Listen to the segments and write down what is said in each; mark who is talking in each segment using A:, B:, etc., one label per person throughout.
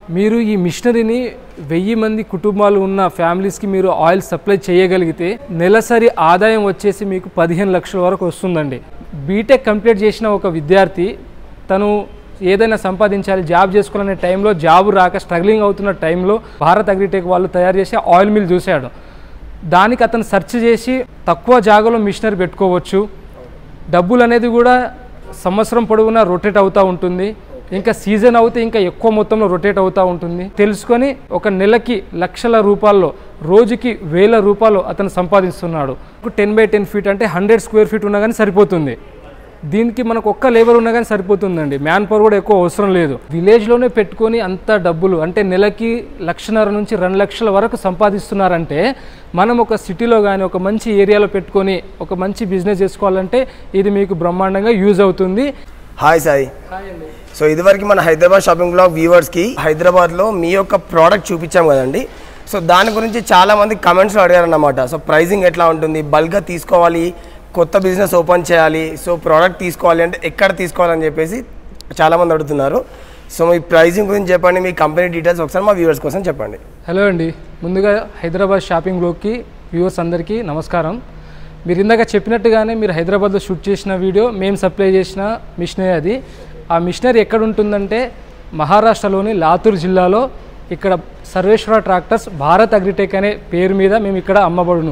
A: మీరు ఈ మిషనరీని వెయ్యి మంది కుటుంబాలు ఉన్న ఫ్యామిలీస్కి మీరు ఆయిల్ సప్లై చేయగలిగితే నెలసరి ఆదాయం వచ్చేసి మీకు పదిహేను లక్షల వరకు వస్తుందండి బీటెక్ కంప్లీట్ చేసిన ఒక విద్యార్థి తను ఏదైనా సంపాదించాలి జాబ్ చేసుకోవాలనే టైంలో జాబ్ రాక స్ట్రగ్లింగ్ అవుతున్న టైంలో భారత్ అగ్రిటెక్ వాళ్ళు తయారు చేసే ఆయిల్ మిల్ చూశాడు దానికి అతను సెర్చ్ చేసి తక్కువ జాగాలో మిషనరీ పెట్టుకోవచ్చు డబ్బులు అనేది కూడా సంవత్సరం పొడవునా రొటేట్ అవుతూ ఉంటుంది ఇంకా సీజన్ అవుతే ఇంకా ఎక్కువ మొత్తంలో రొటేట్ అవుతూ ఉంటుంది తెలుసుకొని ఒక నెలకి లక్షల రూపాయల్లో రోజుకి వేల రూపాయలు అతను సంపాదిస్తున్నాడు టెన్ బై టెన్ ఫీట్ అంటే హండ్రెడ్ స్క్వేర్ ఫీట్ ఉన్నా కానీ సరిపోతుంది దీనికి మనకు ఒక్క లేబర్ ఉన్నా కానీ సరిపోతుందండి మ్యాన్ పవర్ కూడా ఎక్కువ అవసరం లేదు విలేజ్లోనే పెట్టుకొని అంత డబ్బులు అంటే నెలకి లక్షన్నర నుంచి రెండు లక్షల వరకు సంపాదిస్తున్నారంటే మనం ఒక సిటీలో కానీ ఒక మంచి ఏరియాలో పెట్టుకొని ఒక మంచి బిజినెస్ చేసుకోవాలంటే ఇది మీకు బ్రహ్మాండంగా యూజ్ అవుతుంది
B: హాయ్ సాయి సో ఇదివరకు మన హైదరాబాద్ షాపింగ్ బ్లాగ్ వ్యూవర్స్కి హైదరాబాద్లో మీ యొక్క ప్రోడక్ట్ చూపించాం కదండి సో దాని గురించి చాలామంది కమెంట్స్లో అడిగారన్నమాట సో ప్రైజింగ్ ఎట్లా ఉంటుంది బల్క్గా తీసుకోవాలి కొత్త బిజినెస్ ఓపెన్ చేయాలి సో ప్రోడక్ట్ తీసుకోవాలి అంటే ఎక్కడ తీసుకోవాలని చెప్పేసి చాలామంది అడుగుతున్నారు సో మీ ప్రైజింగ్ గురించి చెప్పండి మీ కంపెనీ డీటెయిల్స్ ఒకసారి మా వ్యూవర్స్ కోసం చెప్పండి
A: హలో అండి ముందుగా హైదరాబాద్ షాపింగ్ బ్లాగ్కి వ్యూవర్స్ అందరికీ నమస్కారం మీరు ఇందాక చెప్పినట్టుగానే మీరు హైదరాబాద్లో షూట్ చేసిన వీడియో మేము సప్లై చేసిన మిషనరీ అది ఆ మిషనరీ ఎక్కడ ఉంటుందంటే మహారాష్ట్రలోని లాతూర్ జిల్లాలో ఇక్కడ సర్వేశ్వర ట్రాక్టర్స్ భారత్ అగ్రిటెక్ అనే పేరు మీద మేము ఇక్కడ అమ్మబడును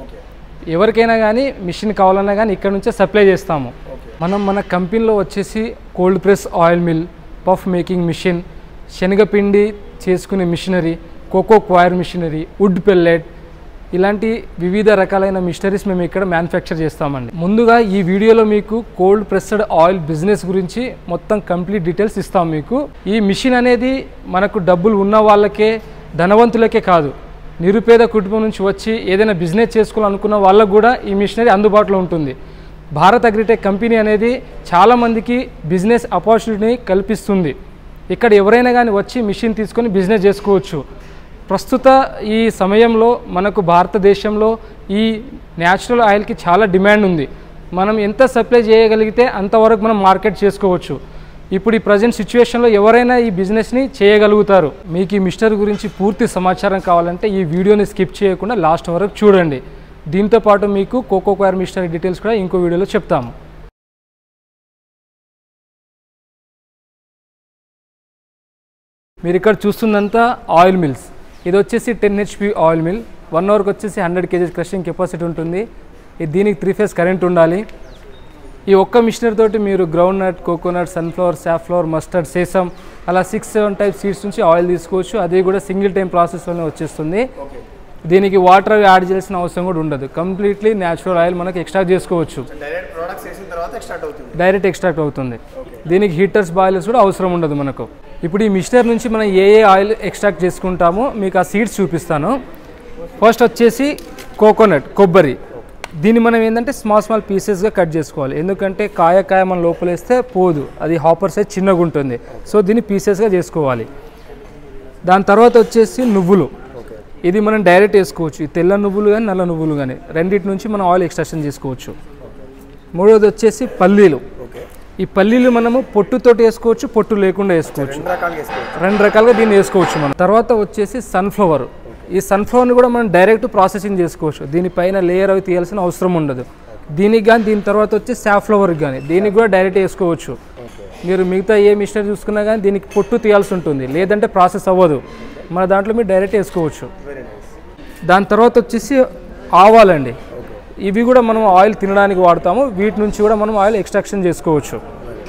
A: ఎవరికైనా కానీ మిషన్ కావాలన్నా కానీ ఇక్కడ నుంచే సప్లై చేస్తాము మనం మన కంపెనీలో వచ్చేసి cold press oil mill puff making machine శనగపిండి చేసుకునే machinery coco coir machinery wood pellet ఇలాంటి వివిధ రకాలైన మిషనరీస్ మేము ఇక్కడ మ్యానుఫ్యాక్చర్ చేస్తామండి ముందుగా ఈ వీడియోలో మీకు కోల్డ్ ప్రెస్డ్ ఆయిల్ బిజినెస్ గురించి మొత్తం కంప్లీట్ డీటెయిల్స్ ఇస్తాం మీకు ఈ మిషన్ అనేది మనకు డబ్బులు ఉన్న వాళ్ళకే ధనవంతులకే కాదు నిరుపేద కుటుంబం నుంచి వచ్చి ఏదైనా బిజినెస్ చేసుకోవాలనుకున్న వాళ్ళకు కూడా ఈ మిషనరీ అందుబాటులో ఉంటుంది భారత్ అగ్రిటెక్ కంపెనీ అనేది చాలామందికి బిజినెస్ ఆపర్చునిటీని కల్పిస్తుంది ఇక్కడ ఎవరైనా కానీ వచ్చి మిషన్ తీసుకొని బిజినెస్ చేసుకోవచ్చు ప్రస్తుత ఈ సమయంలో మనకు భారతదేశంలో ఈ న్యాచురల్ ఆయిల్కి చాలా డిమాండ్ ఉంది మనం ఎంత సప్లై చేయగలిగితే అంతవరకు మనం మార్కెట్ చేసుకోవచ్చు ఇప్పుడు ఈ ప్రజెంట్ సిచ్యువేషన్లో ఎవరైనా ఈ బిజినెస్ని చేయగలుగుతారు మీకు ఈ మిస్టర్ గురించి పూర్తి సమాచారం కావాలంటే ఈ వీడియోని స్కిప్ చేయకుండా లాస్ట్ వరకు చూడండి దీంతో పాటు మీకు కోకో క్వైర్ మిస్టర్ డీటెయిల్స్ కూడా ఇంకో వీడియోలో చెప్తాము మీరు ఇక్కడ చూస్తుందంతా ఆయిల్ మిల్స్ ఇది వచ్చేసి ten HP oil mill one అవర్కి వచ్చేసి హండ్రెడ్ కేజీస్ క్రషింగ్ కెపాసిటీ ఉంటుంది ఇది దీనికి త్రీ ఫేస్ కరెంట్ ఉండాలి ఈ ఒక్క మిషనరీ తోటి మీరు ground nut coconut sunflower safflower mustard sesame అలా సిక్స్ సెవెన్ టైప్ సీడ్స్ నుంచి ఆయిల్ తీసుకోవచ్చు అది కూడా సింగిల్ టైం ప్రాసెస్లోనే వచ్చేస్తుంది దీనికి వాటర్ అవి యాడ్ చేయాల్సిన అవసరం కూడా ఉండదు కంప్లీట్లీ న్యాచురల్ ఆయిల్ మనకి ఎక్స్ట్రాక్ట్ చేసుకోవచ్చు
B: డైరెక్ట్ ప్రోడక్ట్స్ వేసిన తర్వాత స్టార్ట్ అవుతుంది
A: డైరెక్ట్ ఎక్స్ట్రాక్ట్ అవుతుంది దీనికి హీటర్స్ బాయిలర్స్ కూడా అవసరం ఉండదు మనకు ఇప్పుడు ఈ మిషనర్ నుంచి మనం ఏ ఏ ఆయిల్ ఎక్స్ట్రాక్ట్ చేసుకుంటామో మీకు ఆ సీడ్స్ చూపిస్తాను ఫస్ట్ వచ్చేసి కోకోనట్ కొబ్బరి దీన్ని మనం ఏంటంటే స్మాల్ స్మాల్ పీసెస్గా కట్ చేసుకోవాలి ఎందుకంటే కాయ కాయ మనం లోపలేస్తే పోదు అది హాపర్ సైజ్ చిన్నగా ఉంటుంది సో దీన్ని పీసెస్గా చేసుకోవాలి దాని తర్వాత వచ్చేసి నువ్వులు ఇది మనం డైరెక్ట్ వేసుకోవచ్చు ఈ తెల్ల నువ్వులు కానీ నల్ల నువ్వులు కానీ రెండింటి నుంచి మనం ఆయిల్ ఎక్స్ట్రాక్షన్ చేసుకోవచ్చు మూడోది వచ్చేసి పల్లీలు ఈ పల్లీలు మనము పొట్టుతోటి వేసుకోవచ్చు పొట్టు లేకుండా వేసుకోవచ్చు
B: రెండు రకాలుగా వేసుకోవచ్చు
A: రెండు రకాలుగా దీన్ని వేసుకోవచ్చు మనం తర్వాత వచ్చేసి సన్ఫ్లవర్ ఈ సన్ఫ్లవర్ని కూడా మనం డైరెక్ట్ ప్రాసెసింగ్ చేసుకోవచ్చు దీనిపైన లేయర్ అవి తీయాల్సిన అవసరం ఉండదు దీనికి కానీ దీని తర్వాత వచ్చి సాఫ్లవర్కి కానీ దీనికి కూడా డైరెక్ట్ వేసుకోవచ్చు మీరు మిగతా ఏ మిషనరీ చూసుకున్నా కానీ దీనికి పొట్టు తీయాల్సి ఉంటుంది లేదంటే ప్రాసెస్ అవ్వదు మన దాంట్లో మీరు డైరెక్ట్ వేసుకోవచ్చు
B: వెరీ నైస్
A: దాని తర్వాత వచ్చేసి ఆవాలండి ఇవి కూడా మనం ఆయిల్ తినడానికి వాడతాము వీటి నుంచి కూడా మనం ఆయిల్ ఎక్స్ట్రాక్షన్ చేసుకోవచ్చు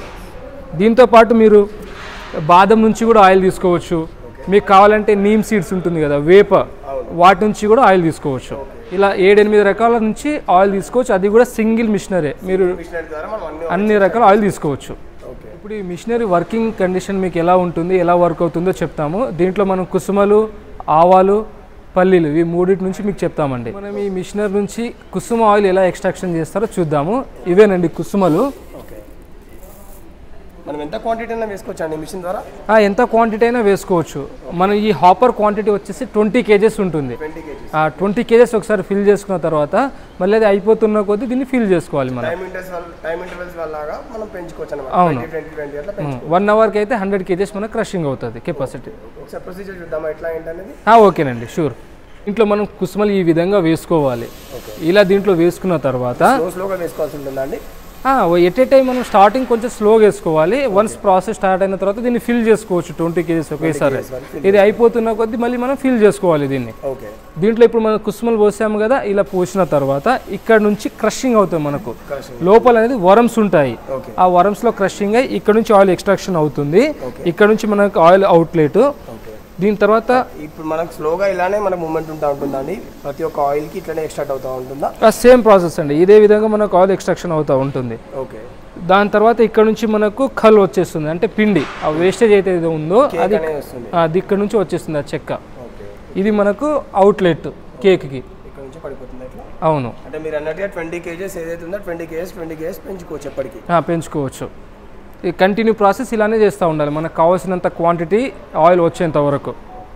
A: దీంతో పాటు మీరు బాదం నుంచి కూడా ఆయిల్ తీసుకోవచ్చు మీకు కావాలంటే నీమ్ సీడ్స్ ఉంటుంది కదా వేప వాటి నుంచి కూడా ఆయిల్ తీసుకోవచ్చు ఇలా ఏడెనిమిది రకాల నుంచి ఆయిల్ తీసుకోవచ్చు అది కూడా సింగిల్ మిషనరీ మీరు
B: మిషనరీ ద్వారా మనం అన్ని
A: అన్ని రకాల ఆయిల్ తీసుకోవచ్చు
B: ఓకే
A: ఇప్పుడు ఈ మిషనరీ వర్కింగ్ కండిషన్ మీకు ఎలా ఉంటుంది ఎలా వర్క్ అవుతుందో చెప్తాము దీంట్లో మనం కుసుమలు ఆవాలు పల్లీలు ఈ మూడింటి నుంచి మీకు చెప్తామండి మనం ఈ మిషనరీ నుంచి కుసుమ ఆయిల్ ఎలా ఎక్స్ట్రాక్షన్ చేస్తారో చూద్దాము ఇవేనండి కుసుమలు
B: ఓకే మనం ఎంత క్వాంటిటీ అయినా వేసుకోవచ్చు అండి మిషన్ ద్వారా
A: ఆ, ఎంత క్వాంటిటీ అయినా వేసుకోవచ్చు మన ఈ హాపర్ క్వాంటిటీ వచ్చేసి ట్వంటీ కేజెస్ ఉంటుంది
B: ట్వంటీ కేజీస్
A: ఆ ట్వంటీ కేజెస్ ఒకసారి ఫిల్ చేసుకున్న తర్వాత మళ్ళీ అది అయిపోతున్న కొద్దీ దీన్ని ఫిల్ చేసుకోవాలి మనం
B: టైం ఇంటర్వెల్స్ వల్ల టైం ఇంటర్వెల్స్ వల్లగా మనం పెంచుకోవచ్చు అనమాట
A: అవును.
B: ట్వంటీ ట్వంటీ ట్వంటీ అట్లా పెంచుకోవచ్చు
A: వన్ అవర్కి అయితే హండ్రెడ్ కేజెస్ మనకు క్రషింగ్ అవుతుంది కెపాసిటీ
B: ఒకసారి ప్రొసీజర్ చూద్దామా ఎట్లా ఏంటనేది
A: ఓకేనండి షూర్ ఇంట్లో మనం కుసుమలు ఈ విధంగా వేసుకోవాలి ఇలా దీంట్లో వేసుకున్న తర్వాత
B: స్లో స్లోగా వేసుకోవాల్సి ఉంటుందా అండి
A: ఎట్ ఏ టైం మనం స్టార్టింగ్ కొంచెం స్లోగా వేసుకోవాలి వన్స్ ప్రాసెస్ స్టార్ట్ అయిన తర్వాత దీన్ని ఫిల్ చేసుకోవచ్చు ట్వంటీ కేజీస్ ఒకేసారి ఇది అయిపోతున్న కొద్దీ మళ్ళీ మనం ఫిల్ చేసుకోవాలి దీన్ని
B: ఓకే
A: దీంట్లో ఇప్పుడు మనం కుసుమలు పోసాము కదా ఇలా పోసిన తర్వాత ఇక్కడ నుంచి క్రషింగ్ అవుతుంది మనకు
B: Crushing.
A: లోపల అనేది వరమ్స్ ఉంటాయి
B: ఓకే
A: ఆ వరమ్స్ లో క్రషింగ్ అయ్యి ఇక్కడ నుంచి ఆయిల్ ఎక్స్ట్రాక్షన్ అవుతుంది ఇక్కడ నుంచి మనకు ఆయిల్ అవుట్లెట్
B: ఓకే
A: దీని తర్వాత
B: ఇప్పుడు మనకు స్లోగా ఇలానే మన మూమెంట్ ఉంటా ఉంటుందండి ప్రతి ఒక్క ఆయిల్కి ఇట్లనే ఎక్స్ట్రాక్ట్ అవుతూ ఉంటుందా
A: సేమ్ ప్రాసెస్ అండి ఇదే విధంగా మనకు ఆయిల్ ఎక్స్ట్రాక్షన్ అవుతూ ఉంటుంది
B: ఓకే
A: దాని తర్వాత ఇక్కడ నుంచి మనకు కల్ వచ్చేస్తుంది అంటే పిండి ఆ వేస్టేజ్ అయితే ఏదో ఉందో
B: కేక్
A: అది
B: అనేది వస్తుంది
A: అది ఇక్కడ నుంచి వచ్చేస్తుంది ఆ చెక్క
B: ఓకే
A: ఇది మనకు అవుట్లెట్ కేక్కి
B: ఇక్కడ నుంచి పడిపోతుంది ఇట్లా
A: అవును
B: అంటే మీరు అన్నట్టుగా ట్వంటీ కేజెస్ ఏదైతే ఉందో ట్వంటీ కేజెస్ ట్వంటీ కేజెస్ పెంచుకోవచ్చు ఎప్పటికి
A: ఆ, పెంచుకోవచ్చు ఈ కంటిన్యూ ప్రాసెస్ ఇలానే చేస్తూ ఉండాలి మనకు కావాల్సినంత క్వాంటిటీ ఆయిల్ వచ్చేంత వరకు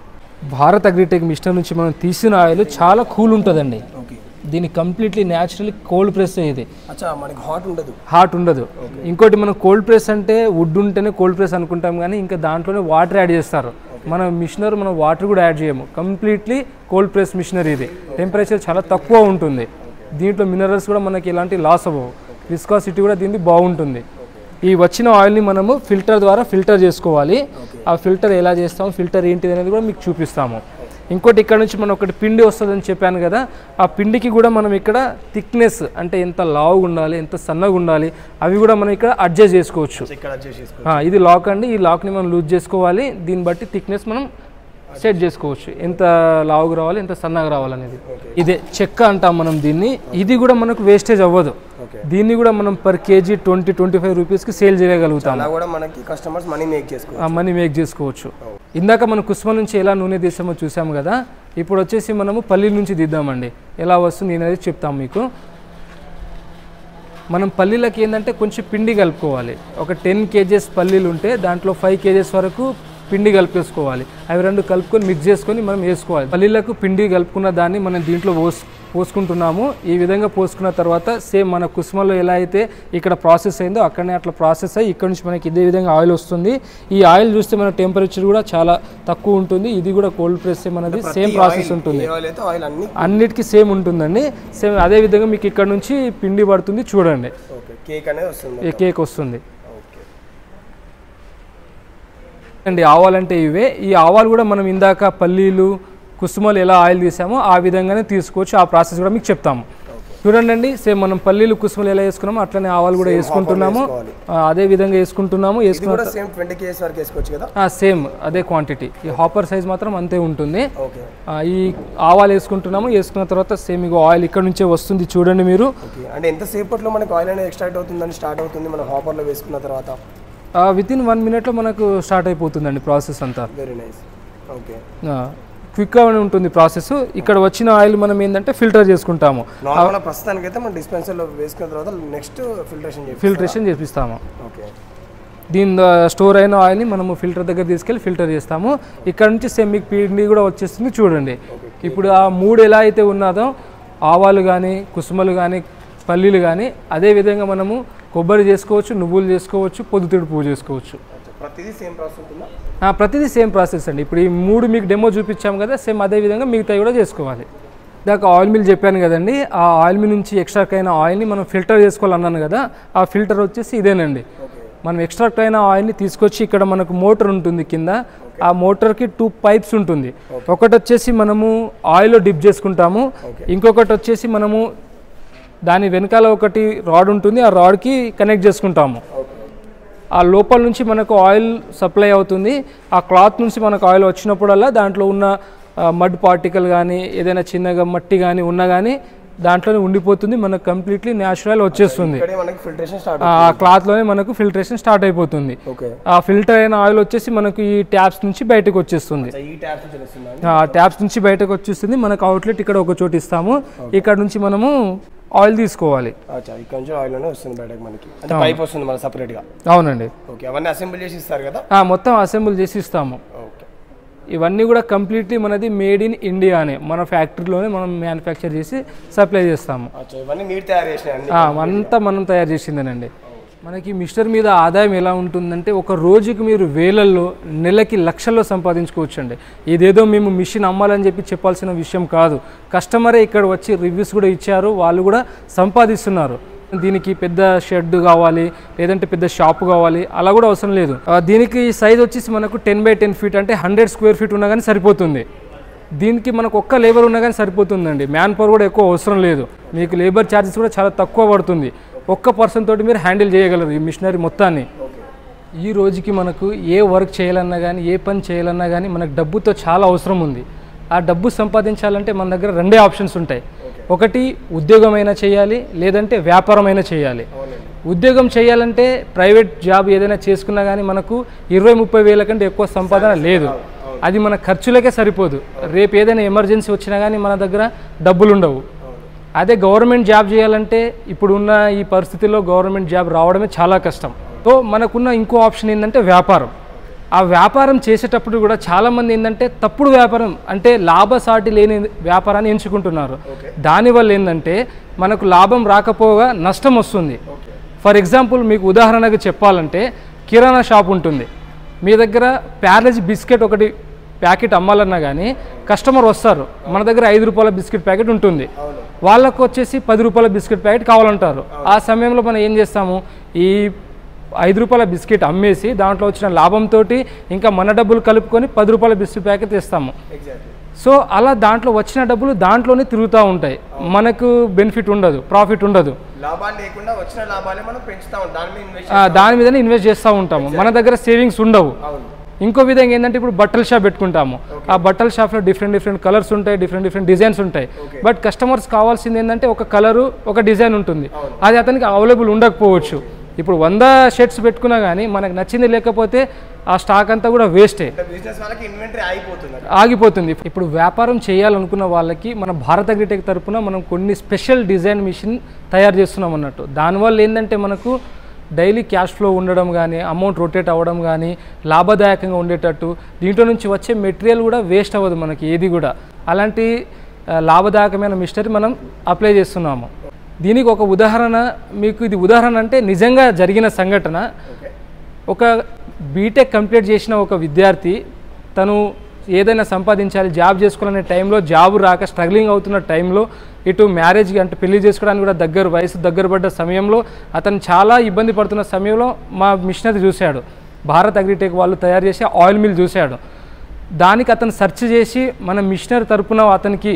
A: భారత్ అగ్రిటెక్ మిషన్ నుంచి మనం తీసిన ఆయిల్ చాలా కూల్ ఉంటుందండి
B: ఓకే
A: దీన్ని కంప్లీట్లీ న్యాచురల్లీ కోల్డ్ ప్రెస్ అయ్యేది
B: అచ్చా మనకి హాట్ ఉండదు
A: హాట్ ఉండదు ఇంకోటి మనం కోల్డ్ ప్రెస్ అంటే వుడ్ ఉంటేనే కోల్డ్ ప్రెస్ అనుకుంటాం కానీ ఇంకా దాంట్లోనే వాటర్ యాడ్ చేస్తారు మన మిషనర్ మనం వాటర్ కూడా యాడ్ చేయము కంప్లీట్లీ కోల్డ్ ప్రెస్ మిషనరీ ఇది టెంపరేచర్ చాలా తక్కువ ఉంటుంది దీంట్లో మినరల్స్ కూడా మనకి ఎలాంటి లాస్ అవ్వవు విస్కాసిటీ కూడా దీనికి బాగుంటుంది ఈ వచ్చిన ఆయిల్ని మనము ఫిల్టర్ ద్వారా ఫిల్టర్ చేసుకోవాలి ఆ ఫిల్టర్ ఎలా చేస్తాము ఫిల్టర్ ఏంటిది అనేది కూడా మీకు చూపిస్తాము ఇంకోటి ఇక్కడ నుంచి మనం ఒకటి పిండి వస్తుందని చెప్పాను కదా ఆ పిండికి కూడా మనం ఇక్కడ థిక్నెస్ అంటే ఎంత లావుగా ఉండాలి ఎంత సన్నగా ఉండాలి అవి కూడా మనం ఇక్కడ అడ్జస్ట్ చేసుకోవచ్చు
B: ఇక్కడ అడ్జస్ట్ చేసుకోవచ్చు
A: ఆ, ఇది లాక్ అండి ఈ లాక్ని మనం లూజ్ చేసుకోవాలి దీన్ని బట్టి థిక్నెస్ మనం సెట్ చేసుకోవచ్చు ఎంత లావుగా రావాలి ఎంత సన్నగా రావాలనేది ఇదే చెక్క అంటాం మనం దీన్ని ఇది కూడా మనకు వేస్టేజ్ అవ్వదు
B: ఓకే
A: దీన్ని కూడా మనం per KG twenty twenty five రూపీస్కి సేల్ చేయగలుగుతాం
B: అలా కూడా మనకి కస్టమర్స్ మనీ మేక్ చేసుకోవచ్చు
A: ఆ మనీ మేక్ చేసుకోవచ్చు ఇందాక మనం కుసుమ నుంచి ఎలా నూనె తీసామో చూసాము కదా ఇప్పుడు వచ్చేసి మనము పల్లీల నుంచి తీద్దామండి ఎలా వస్తుంది అనేది చెప్తాం మీకు మనం పల్లీలకి ఏంటంటే కొంచెం పిండి కలుపుకోవాలి ఒక టెన్ కేజెస్ పల్లీలు ఉంటే దాంట్లో ఫైవ్ కేజెస్ వరకు పిండి కలిపేసుకోవాలి అవి రెండు కలుపుకొని మిక్స్ చేసుకొని మనం వేసుకోవాలి పల్లీలకు పిండి కలుపుకున్న దాన్ని మనం దీంట్లో పోస్ పోసుకుంటున్నాము ఈ విధంగా పోసుకున్న తర్వాత సేమ్ మన కుసుమలో ఎలా అయితే ఇక్కడ ప్రాసెస్ అయిందో అక్కడనే అట్లా ప్రాసెస్ అయ్యి ఇక్కడ నుంచి మనకి ఇదే విధంగా ఆయిల్ వస్తుంది ఈ ఆయిల్ చూస్తే మన టెంపరేచర్ కూడా చాలా తక్కువ ఉంటుంది ఇది కూడా కోల్డ్ ప్రెస్ మనది సేమ్ ప్రాసెస్ ఉంటుంది
B: ఆయిల్ అయితే ఆయిల్ అన్ని
A: అన్నిటికీ సేమ్ ఉంటుందండి సేమ్ అదే విధంగా మీకు ఇక్కడ నుంచి పిండి పడుతుంది చూడండి
B: ఓకే కేక్ అనేది వస్తుంది
A: ఈ కేక్ వస్తుంది
B: ఓకే
A: అండి ఆవాలంటే ఇవే ఈ ఆవాలు కూడా మనం ఇందాక పల్లీలు కుసుమలు ఎలా ఆయిల్ తీసామో ఆ విధంగానే తీసుకోవచ్చు ఆ ప్రాసెస్ కూడా మీకు చెప్తాము చూడండి అండి సేమ్ మనం పల్లీలు కుసుమలు ఎలా వేసుకున్నామో అట్లనే ఆవాలు కూడా వేసుకుంటున్నాము
B: వేసుకోవాలి.
A: ఆ, అదే విధంగా వేసుకుంటున్నాము
B: ఇది
A: వేసుకున్న
B: కూడా సేమ్ ట్వంటీ కేజెస్ వరకు వేసుకోవచ్చు కదా
A: సేమ్ అదే క్వాంటిటీ ఈ హాపర్ సైజ్ మాత్రం అంతే ఉంటుంది
B: ఓకే
A: ఆ, ఈ ఆవాలు వేసుకుంటున్నాము వేసుకున్న తర్వాత సేమ్ ఇగో ఆయిల్ ఇక్కడ నుంచే వస్తుంది చూడండి మీరు
B: ఓకే అంటే ఎంత సేపట్లో మనకి ఆయిల్ అనేది ఎక్స్ట్రాక్ట్ అవుతుందని స్టార్ట్ అవుతుంది మనం హాపర్లో వేసుకున్న తర్వాత
A: విత్ ఇన్ వన్ మినిట్లో మనకు స్టార్ట్ అయిపోతుందండి ప్రాసెస్ అంతా
B: వెరీ నైస్ ఓకే
A: క్విక్గా ఉంటుంది ప్రాసెస్ ఇక్కడ వచ్చిన ఆయిల్ మనం ఏంటంటే ఫిల్టర్ చేసుకుంటాము
B: నార్మల్ ప్రస్తుతానికి అయితే మనం డిస్పెన్సర్లో వేసుకున్న తర్వాత నెక్స్ట్ ఫిల్టరేషన్ చేయాలి
A: ఫిల్టరేషన్ చేపిస్తాము
B: ఓకే
A: దీని స్టోర్ అయిన ఆయిల్ని మనము ఫిల్టర్ దగ్గర తీసుకెళ్ళి ఫిల్టర్ చేస్తాము ఇక్కడ నుంచి సేమ్ మీకు పిండి కూడా వచ్చేస్తుంది చూడండి ఇప్పుడు ఆ మూడు ఎలా అయితే ఉన్నదో ఆవాలు కానీ కుసుమలు కానీ పల్లీలు కానీ అదే విధంగా మనము కొబ్బరి చేసుకోవచ్చు నువ్వులు చేసుకోవచ్చు పొద్దుతిడి పువ్వు చేసుకోవచ్చు
B: ప్రతిదీ సేమ్ ప్రాసెస్ ఉంటుందా
A: ఆ, ప్రతిదీ సేమ్ ప్రాసెస్ అండి ఇప్పుడు ఈ మూడు మీకు డెమో చూపించాము కదా సేమ్ అదే విధంగా మిగతాయి కూడా చేసుకోవాలి దాకా ఆయిల్ మిల్ చెప్పాను కదండి ఆ ఆయిల్ మిల్ నుంచి ఎక్స్ట్రాక్ట్ అయిన ఆయిల్ని మనం ఫిల్టర్ చేసుకోవాలన్నాను కదా ఆ ఫిల్టర్ వచ్చేసి ఇదేనండి మనం ఎక్స్ట్రాక్ట్ అయిన ఆయిల్ని తీసుకొచ్చి ఇక్కడ మనకు మోటార్ ఉంటుంది కింద ఆ మోటార్కి టూ పైప్స్ ఉంటుంది ఒకటి వచ్చేసి మనము ఆయిల్లో డిప్ చేసుకుంటాము ఇంకొకటి వచ్చేసి మనము దాని వెనకాల ఒకటి రాడ్ ఉంటుంది ఆ రాడ్కి కనెక్ట్ చేసుకుంటాము ఆ లోపల నుంచి మనకు ఆయిల్ సప్లై అవుతుంది ఆ క్లాత్ నుంచి మనకు ఆయిల్ వచ్చినప్పుడల్లా దాంట్లో ఉన్న మడ్ పార్టికల్ కానీ ఏదైనా చిన్నగా మట్టి కానీ ఉన్నా కానీ దాంట్లోనే ఉండిపోతుంది మనకు కంప్లీట్లీ న్యాచురల్ వచ్చేస్తుంది
B: ఇక్కడే మనకి ఫిల్టరేషన్ స్టార్ట్
A: ఆ క్లాత్లోనే మనకు ఫిల్టరేషన్ స్టార్ట్ అయిపోతుంది
B: ఓకే
A: ఆ ఫిల్టర్ అయిన ఆయిల్ వచ్చేసి మనకు ఈ ట్యాప్స్ నుంచి బయటకు వచ్చేస్తుంది
B: ఈ ట్యాప్ తెలుస్తుందా
A: ఆ ట్యాప్స్ నుంచి బయటకు వచ్చేస్తుంది మనకు అవుట్లెట్ ఇక్కడ ఒక చోటు ఇస్తాము ఇక్కడ నుంచి మనము ఆయిల్ తీసుకోవాలి
B: అచ్చా ఇక్కడ నుంచి ఆయిల్ అనేది వస్తుంది బయటకు మనకి అంటే పైప్ వస్తుంది మన సపరేట్గా
A: అవునండి
B: ఓకే అవన్నీ అసెంబ్లీ చేసి ఇస్తారు కదా
A: ఆ, మొత్తం అసెంబుల్ చేసి ఇస్తాము
B: ఓకే
A: ఇవన్నీ కూడా కంప్లీట్లీ మనది మేడ్ ఇన్ ఇండియానే మన ఫ్యాక్టరీలోనే మనం మ్యానుఫ్యాక్చర్ చేసి సప్లై చేస్తాము
B: అచ్చా ఇవన్నీ మీరు తయారు చేసిన అన్ని
A: ఆ, అంతా మనం తయారు చేసిందేనండి మనకి మిస్టర్ మీద ఆదాయం ఎలా ఉంటుందంటే ఒక రోజుకి మీరు వేలల్లో నెలకి లక్షల్లో సంపాదించుకోవచ్చు అండి ఇదేదో మేము మిషన్ అమ్మాలని చెప్పి చెప్పాల్సిన విషయం కాదు కస్టమరే ఇక్కడ వచ్చి రివ్యూస్ కూడా ఇచ్చారు వాళ్ళు కూడా సంపాదిస్తున్నారు దీనికి పెద్ద షెడ్ కావాలి లేదంటే పెద్ద షాప్ కావాలి అలా కూడా అవసరం లేదు ఆ, దీనికి సైజ్ వచ్చేసి మనకు టెన్ బై టెన్ ఫీట్ అంటే హండ్రెడ్ స్క్వేర్ ఫీట్ ఉన్నా కానీ సరిపోతుంది దీనికి మనకు ఒక్క లేబర్ ఉన్నా కానీ సరిపోతుందండి మ్యాన్ పవర్ కూడా ఎక్కువ అవసరం లేదు మీకు లేబర్ ఛార్జెస్ కూడా చాలా తక్కువ పడుతుంది ఒక్క పర్సన్ తోటి మీరు హ్యాండిల్ చేయగలరు ఈ మిషనరీ మొత్తాన్ని ఈ రోజుకి మనకు ఏ వర్క్ చేయాలన్నా కానీ ఏ పని చేయాలన్నా కానీ మనకు డబ్బుతో చాలా అవసరం ఉంది ఆ డబ్బు సంపాదించాలంటే మన దగ్గర రెండే ఆప్షన్స్ ఉంటాయి ఒకటి ఉద్యోగమైనా చేయాలి లేదంటే వ్యాపారమైనా చేయాలి ఉద్యోగం చేయాలంటే ప్రైవేట్ జాబ్ ఏదైనా చేసుకున్నా కానీ మనకు ఇరవై ముప్పై వేల కంటే ఎక్కువ సంపాదన లేదు అది మన ఖర్చులకే సరిపోదు రేపు ఏదైనా ఎమర్జెన్సీ వచ్చినా కానీ మన దగ్గర డబ్బులు ఉండవు అదే గవర్నమెంట్ జాబ్ చేయాలంటే ఇప్పుడున్న ఈ పరిస్థితుల్లో గవర్నమెంట్ జాబ్ రావడమే చాలా కష్టం సో మనకున్న ఇంకో ఆప్షన్ ఏంటంటే వ్యాపారం ఆ వ్యాపారం చేసేటప్పుడు కూడా చాలామంది ఏంటంటే తప్పుడు వ్యాపారం అంటే లాభసాటి లేని వ్యాపారాన్ని ఎంచుకుంటున్నారు దానివల్ల ఏంటంటే మనకు లాభం రాకపోగా నష్టం వస్తుంది ఫర్ ఎగ్జాంపుల్ మీకు ఉదాహరణకు చెప్పాలంటే కిరాణా షాప్ ఉంటుంది మీ దగ్గర ప్యారేజ్ బిస్కెట్ ఒకటి ప్యాకెట్ అమ్మాలన్నా కానీ కస్టమర్ వస్తారు మన దగ్గర ఐదు రూపాయల బిస్కెట్ ప్యాకెట్ ఉంటుంది వాళ్ళకు వచ్చేసి పది రూపాయల బిస్కెట్ ప్యాకెట్ కావాలంటారు ఆ సమయంలో మనం ఏం చేస్తాము ఈ ఐదు రూపాయల బిస్కెట్ అమ్మేసి దాంట్లో వచ్చిన లాభంతో ఇంకా మన డబ్బులు కలుపుకొని పది రూపాయల బిస్కెట్ ప్యాకెట్ ఇస్తాము
B: ఎగ్జాక్ట్లీ
A: సో అలా దాంట్లో వచ్చిన డబ్బులు దాంట్లోనే తిరుగుతూ ఉంటాయి మనకు బెనిఫిట్ ఉండదు ప్రాఫిట్ ఉండదు
B: లాభాలు లేకుండా వచ్చిన లాభాలే మనం పెంచుతా ఉంటాం దాని మీద ఇన్వెస్ట్
A: ఆ, దాని మీదనే ఇన్వెస్ట్ చేస్తూ ఉంటాము మన దగ్గర సేవింగ్స్ ఉండవు
B: అవును
A: ఇంకో విధంగా ఏంటంటే ఇప్పుడు బట్టల షాప్ పెట్టుకుంటాము ఆ బట్టల షాప్లో డిఫరెంట్ డిఫరెంట్ కలర్స్ ఉంటాయి డిఫరెంట్ డిఫరెంట్ డిజైన్స్ ఉంటాయి బట్ కస్టమర్స్ కావాల్సింది ఏంటంటే ఒక కలరు ఒక డిజైన్ ఉంటుంది అది అతనికి అవైలబుల్ ఉండకపోవచ్చు ఇప్పుడు వంద షర్ట్స్ పెట్టుకున్నా కానీ మనకు నచ్చింది లేకపోతే ఆ స్టాక్ అంతా కూడా వేస్టే
B: అంటే బిజినెస్ వాళ్ళకి ఇన్వెంటరీ అయిపోతుంది అక్కడ.
A: ఆగిపోతుంది ఇప్పుడు వ్యాపారం చేయాలనుకున్న వాళ్ళకి మన భారత అగ్రిటెక్ తరపున మనం కొన్ని స్పెషల్ డిజైన్ మిషన్ తయారు చేస్తున్నాం అన్నట్టు దానివల్ల ఏంటంటే మనకు డైలీ క్యాష్ ఫ్లో ఉండడం కానీ అమౌంట్ రొటేట్ అవ్వడం కానీ లాభదాయకంగా ఉండేటట్టు దీంట్లో నుంచి వచ్చే మెటీరియల్ కూడా వేస్ట్ అవ్వదు మనకి ఏది కూడా అలాంటి ఆ, లాభదాయకమైన మిషనరీ మనం అప్లై చేస్తున్నాము దీనికి ఒక ఉదాహరణ మీకు ఇది ఉదాహరణ అంటే నిజంగా జరిగిన సంఘటన ఒక బీటెక్ కంప్లీట్ చేసిన ఒక విద్యార్థి తను ఏదైనా సంపాదించాలి జాబ్ చేసుకోవాలనే టైంలో జాబ్ రాక స్ట్రగ్లింగ్ అవుతున్న టైంలో ఇటు మ్యారేజ్కి అంటే పెళ్లి చేసుకోవడానికి కూడా దగ్గర వయసు దగ్గర పడ్డ సమయంలో అతను చాలా ఇబ్బంది పడుతున్న సమయంలో మా మిషనరీ చూశాడు భారత్ అగ్రిటెక్ వాళ్ళు తయారు చేసే ఆయిల్ మిల్ చూశాడు దానికి అతను సెర్చ్ చేసి మన మిషనరీ తరపున అతనికి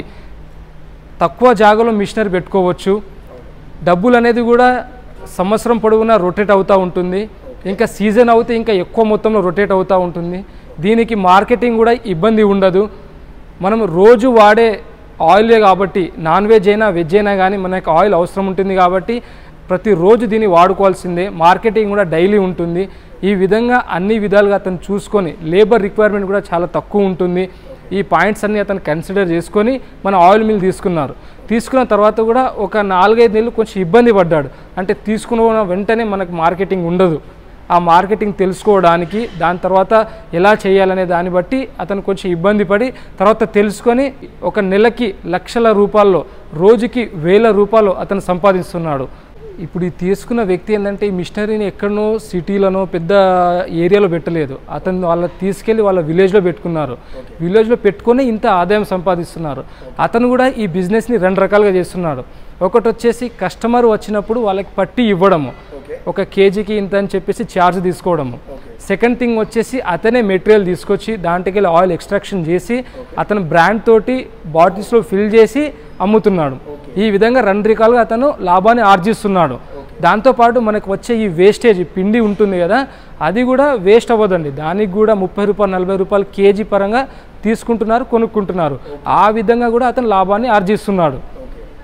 A: తక్కువ జాగాలో మిషనరీ పెట్టుకోవచ్చు డబ్బులు అనేది కూడా సంవత్సరం పొడవునా రొటేట్ అవుతూ ఉంటుంది ఇంకా సీజన్ అవుతే ఇంకా ఎక్కువ మొత్తంలో రొటేట్ అవుతూ ఉంటుంది దీనికి మార్కెటింగ్ కూడా ఇబ్బంది ఉండదు మనం రోజు వాడే ఆయిలే కాబట్టి నాన్ వెజ్ అయినా వెజ్ అయినా కానీ మనకి ఆయిల్ అవసరం ఉంటుంది కాబట్టి ప్రతిరోజు దీన్ని వాడుకోవాల్సిందే మార్కెటింగ్ కూడా డైలీ ఉంటుంది ఈ విధంగా అన్ని విధాలుగా అతను చూసుకొని లేబర్ రిక్వైర్మెంట్ కూడా చాలా తక్కువ ఉంటుంది ఈ పాయింట్స్ అన్ని అతను కన్సిడర్ చేసుకొని మన ఆయిల్ మిల్ తీసుకున్నారు తీసుకున్న తర్వాత కూడా ఒక నాలుగైదు నెలలు కొంచెం ఇబ్బంది పడ్డాడు అంటే తీసుకున్న వెంటనే మనకు మార్కెటింగ్ ఉండదు ఆ మార్కెటింగ్ తెలుసుకోవడానికి దాని తర్వాత ఎలా చేయాలనే దాన్ని బట్టి అతను కొంచెం ఇబ్బంది పడి తర్వాత తెలుసుకొని ఒక నెలకి లక్షల రూపాయల్లో రోజుకి వేల రూపాయలు అతను సంపాదిస్తున్నాడు ఇప్పుడు ఈ తీసుకున్న వ్యక్తి ఏంటంటే ఈ మిషనరీని ఎక్కడనో సిటీలోనో పెద్ద ఏరియాలో పెట్టలేదు అతను వాళ్ళ తీసుకెళ్ళి వాళ్ళ విలేజ్లో పెట్టుకున్నారు విలేజ్లో పెట్టుకొని ఇంత ఆదాయం సంపాదిస్తున్నారు అతను కూడా ఈ బిజినెస్ని రెండు రకాలుగా చేస్తున్నాడు ఒకటి వచ్చేసి కస్టమర్ వచ్చినప్పుడు వాళ్ళకి పట్టి ఇవ్వడము ఒక కేజీకి ఇంత అని చెప్పేసి ఛార్జ్ తీసుకోవడము సెకండ్ థింగ్ వచ్చేసి అతనే మెటీరియల్ తీసుకొచ్చి దాంట్లోకి వెళ్ళి ఆయిల్ ఎక్స్ట్రాక్షన్ చేసి అతను బ్రాండ్ తోటి బాటిల్స్లో ఫిల్ చేసి అమ్ముతున్నాడు ఈ విధంగా రెండు రకాలుగా అతను లాభాన్ని ఆర్జిస్తున్నాడు దాంతోపాటు మనకు వచ్చే ఈ వేస్టేజ్ పిండి ఉంటుంది కదా అది కూడా వేస్ట్ అవ్వదండి దానికి కూడా ముప్పై రూపాయలు నలభై రూపాయలు కేజీ పరంగా తీసుకుంటున్నారు కొనుక్కుంటున్నారు ఆ విధంగా కూడా అతను లాభాన్ని ఆర్జిస్తున్నాడు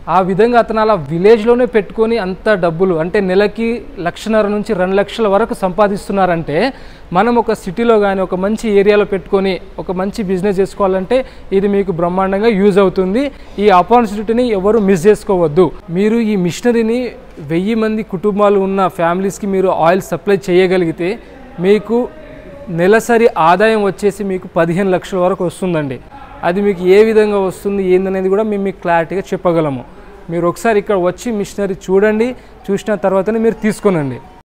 A: ఆ విధంగా అతను అలా విలేజ్లోనే పెట్టుకొని అంత డబ్బులు అంటే నెలకి లక్షన్నర నుంచి రెండు లక్షల వరకు సంపాదిస్తున్నారంటే మనం ఒక సిటీలో కానీ ఒక మంచి ఏరియాలో పెట్టుకొని ఒక మంచి బిజినెస్ చేసుకోవాలంటే ఇది మీకు బ్రహ్మాండంగా యూజ్ అవుతుంది ఈ ఆపర్చునిటీని ఎవరు మిస్ చేసుకోవద్దు మీరు ఈ మిషనరీని వెయ్యి మంది కుటుంబాలు ఉన్న ఫ్యామిలీస్కి మీరు ఆయిల్ సప్లై చేయగలిగితే మీకు నెలసరి ఆదాయం వచ్చేసి మీకు పదిహేను లక్షల వరకు వస్తుందండి అది మీకు ఏ విధంగా వస్తుంది ఏందనేది కూడా మేము మీకు క్లారిటీగా చెప్పగలము మీరు ఒకసారి ఇక్కడ వచ్చి మిషనరీ చూడండి చూసిన తర్వాతనే మీరు తీసుకొనండి